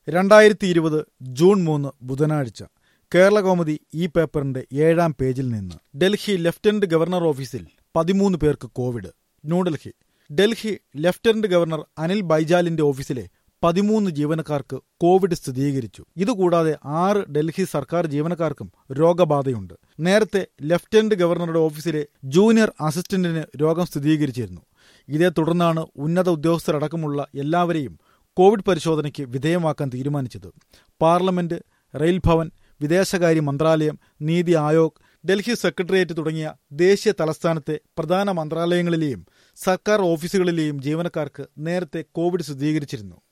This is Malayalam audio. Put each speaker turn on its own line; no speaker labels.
രണ്ടായിരത്തി ഇരുപത് ജൂൺ മൂന്ന് ബുധനാഴ്ച കേരളകൗമുദി ഈ പേപ്പറിന്റെ ഏഴാം പേജിൽ നിന്ന് ഡൽഹി ലഫ്റ്റനന്റ് ഗവർണർ ഓഫീസിൽ പതിമൂന്ന് പേർക്ക് Covid New Delhi Delhi lieutenant governor Anil ബൈജാലിന്റെ ഓഫീസിലെ പതിമൂന്ന് ജീവനക്കാർക്ക് കോവിഡ് സ്ഥിരീകരിച്ചു ഇതുകൂടാതെ ആറ് ഡൽഹി സർക്കാർ ജീവനക്കാർക്കും രോഗബാധയുണ്ട് നേരത്തെ ലഫ്റ്റനന്റ് ഗവർണറുടെ ഓഫീസിലെ ജൂനിയർ അസിസ്റ്റന്റിന് രോഗം സ്ഥിരീകരിച്ചിരുന്നു ഇതേ തുടർന്നാണ് ഉന്നത ഉദ്യോഗസ്ഥരടക്കമുള്ള എല്ലാവരെയും കോവിഡ് പരിശോധനയ്ക്ക് വിധേയമാക്കാൻ തീരുമാനിച്ചത് പാർലമെന്റ് റെയിൽ ഭവൻ വിദേശകാര്യ മന്ത്രാലയം നീതി ആയോഗ് ഡൽഹി സെക്രട്ടേറിയറ്റ് തുടങ്ങിയ ദേശീയ തലസ്ഥാനത്തെ പ്രധാന മന്ത്രാലയങ്ങളിലെയും സർക്കാർ ഓഫീസുകളിലെയും ജീവനക്കാർക്ക് നേരത്തെ കോവിഡ് സ്ഥിരീകരിച്ചിരുന്നു